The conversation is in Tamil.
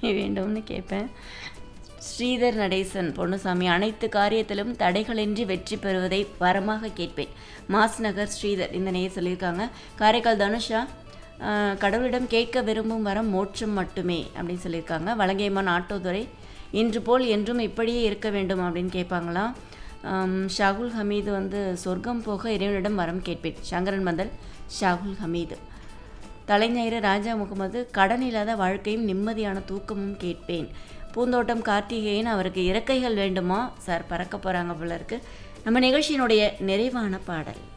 வேண்டும்னு கேட்பேன் ஸ்ரீதர் நடேசன் பொன்னுசாமி அனைத்து காரியத்திலும் தடைகளின்றி வெற்றி பெறுவதை வரமாக கேட்பேன் மாஸ் நகர் ஸ்ரீதர் இந்த நேய சொல்லியிருக்காங்க காரைக்கால் தனுஷா ஆஹ், கடவுளிடம் கேட்க விரும்பும் வரம் மோட்சம் மட்டுமே அப்படின்னு சொல்லியிருக்காங்க வலங்கைமான் ஆட்டோதுரை இன்று போல் என்றும் இப்படியே இருக்க வேண்டும் அப்படின்னு கேட்பாங்களாம் ஆம், ஷாகுல் ஹமீது வந்து சொர்க்கம் போக இறைவனிடம் வரம் கேட்பேன் சங்கரன் மந்தல் ஷாகுல் ஹமீது தலைஞாயிறு ராஜா முகமது கடன் இல்லாத வாழ்க்கையும் நிம்மதியான தூக்கமும் கேட்பேன் பூந்தோட்டம் கார்த்திகேயன் அவருக்கு இறக்கைகள் வேண்டுமா சார் பறக்க போகிறாங்க போல இருக்கு நம்ம நிகழ்ச்சியினுடைய நிறைவான பாடல்